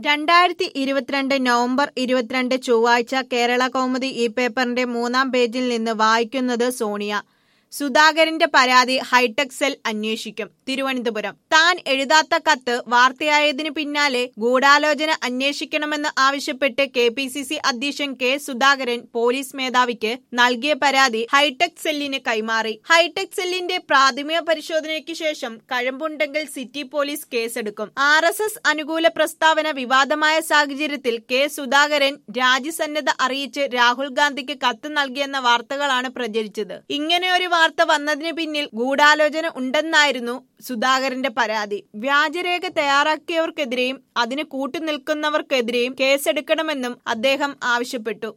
രണ്ടായിരത്തി ഇരുപത്തിരണ്ട് നവംബർ ഇരുപത്തിരണ്ട് ചൊവ്വാഴ്ച കേരള കൗമുദി ഈ പേപ്പറിന്റെ മൂന്നാം പേജിൽ നിന്ന് വായിക്കുന്നത് സോണിയ സുധാകരന്റെ പരാതി ഹൈടെക് സെൽ അന്വേഷിക്കും തിരുവനന്തപുരം താൻ എഴുതാത്ത കത്ത് വാർത്തയായതിനു പിന്നാലെ ഗൂഢാലോചന അന്വേഷിക്കണമെന്ന് ആവശ്യപ്പെട്ട് കെ പി സി സി അധ്യക്ഷൻ കെ സുധാകരൻ പോലീസ് മേധാവിക്ക് നൽകിയ പരാതി ഹൈടെക് സെല്ലിന് കൈമാറി ഹൈടെക് സെല്ലിന്റെ പ്രാഥമിക പരിശോധനയ്ക്ക് ശേഷം കഴമ്പുണ്ടെങ്കിൽ സിറ്റി പോലീസ് കേസെടുക്കും ആർ എസ് എസ് അനുകൂല പ്രസ്താവന വിവാദമായ സാഹചര്യത്തിൽ കെ സുധാകരൻ രാജ്യസന്നദ്ധ അറിയിച്ച് രാഹുൽ ഗാന്ധിക്ക് കത്ത് നൽകിയെന്ന വാർത്തകളാണ് പ്രചരിച്ചത് ഇങ്ങനെ ഒരു വാർത്ത വന്നതിന് പിന്നിൽ ഗൂഢാലോചന ഉണ്ടെന്നായിരുന്നു സുധാകരന്റെ പരാതി വ്യാജരേഖ തയ്യാറാക്കിയവർക്കെതിരെയും അതിന് കൂട്ടുനിൽക്കുന്നവർക്കെതിരെയും കേസെടുക്കണമെന്നും അദ്ദേഹം ആവശ്യപ്പെട്ടു